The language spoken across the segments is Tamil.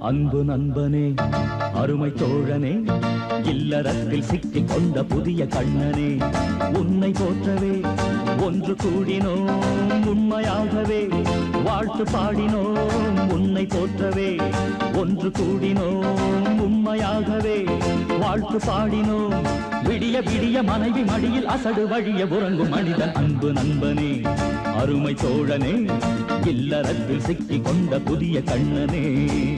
அன்பு நண்பனே அருமை தோழனே இல்லறத்தில் சிக்கிக் கொண்ட புதிய கண்ணனே உன்னை போற்றவே ஒன்று கூடினோம் உண்மையாகவே வாழ்த்து பாடினோம் உன்னை போற்றவே ஒன்று கூடினோம் உண்மையாகவே வாழ்த்து பாடினோம் விடிய விடிய மனைவி மடியில் அசடு வழிய உறங்கும் மனிதன் அன்பு நண்பனே அருமை தோழனே இல்லறத்தில் சிக்கிக் கொண்ட புதிய கண்ணனே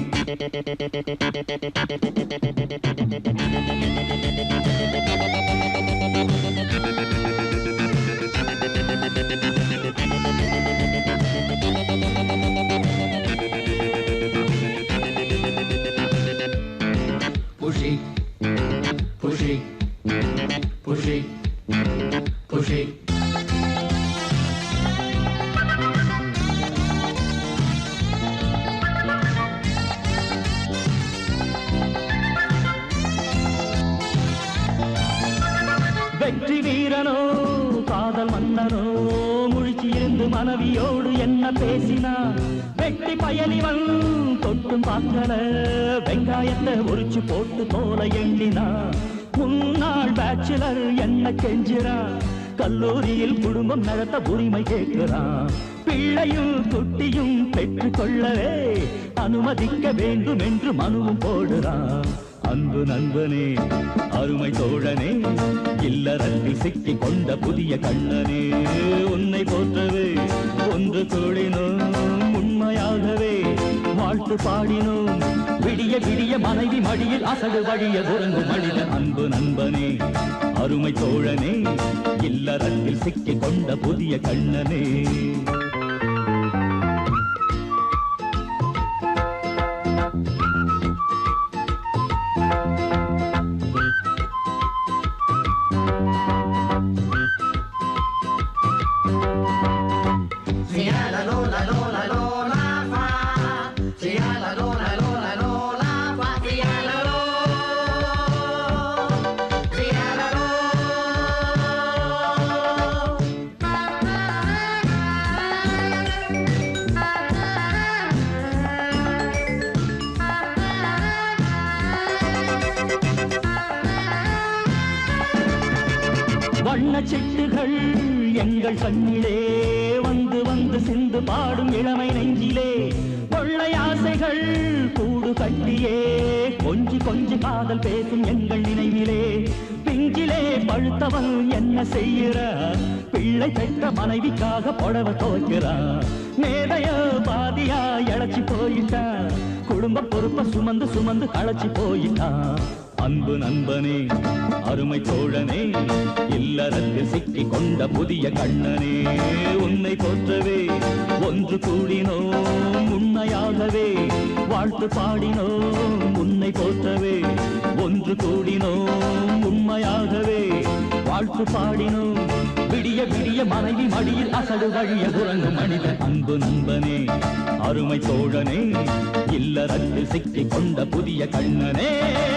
Pushy, pushy, pushy, pushy. வெற்றி வீரனோ காதல் மன்னனோ முழிச்சு இருந்து மனைவியோடு என்ன பேசினான் வெட்டி பயணிவன் தொட்டும் பார்க்கல வெங்காயத்தை உரிச்சு போட்டு போல எண்ணினா முன்னாள் பேச்சுலர் என்ன கெஞ்சிறான் கல்லூரியில் குடும்பம் நடத்த உரிமை கேட்கிறான் பிள்ளையும் குட்டியும் பெற்றுக் கொள்ளவே அனுமதிக்க வேண்டும் என்று மனுவும் போடுறான் அன்பு நண்பனே அருமை தோழனே இல்லறத்தில் சிக்கிக் கொண்ட புதிய கண்ணனே உன்னை போற்றவே ஒன்று கூடினோம் உண்மையாகவே வாழ்த்து பாடினோம் விடிய விடிய மனைவி மடியில் அசடு வழிய உறங்கும் மனிதன் அன்பு நண்பனே அருமை தோழனே இல்லறத்தில் சிக்கிக் கொண்ட புதிய கண்ணனே Si a la lo la lo la lo la fa. Si a la lo la lo la lo la fa. Si a la lo. Si a la lo. வண்ண சிட்டுகள் எங்கள் கண்ணிலே வந்து வந்து சிந்து பாடும் இளமை நெஞ்சிலே கொள்ளை ஆசைகள் கூடு கட்டியே கொஞ்சி கொஞ்சி காதல் பேசும் எங்கள் நினைவிலே பிஞ்சிலே பழுத்தவன் என்ன செய்கிற பிள்ளை பெற்ற மனைவிக்காக புடவ துவைக்கிறான் மேதைய பாதியா இழைச்சி போயிட்டான் குடும்ப பொறுப்ப சுமந்து சுமந்து களைச்சி போயிட்டான் அன்பு நண்பனே அருமை தோழனே இல்லறத்தில் சிக்கிக் கொண்ட புதிய கண்ணனே உன்னை போற்றவே ஒன்று கூடினோம் உண்மையாகவே வாழ்த்து பாடினோம் உன்னை போற்றவே ஒன்று கூடினோம் உண்மையாகவே வாழ்த்து பாடினோம் விடிய விடிய மனைவி மடியில் அசடு வழிய உறங்கும் மனிதன் அன்பு நண்பனே அருமை தோழனே இல்லறத்தில் சிக்கிக் கொண்ட புதிய கண்ணனே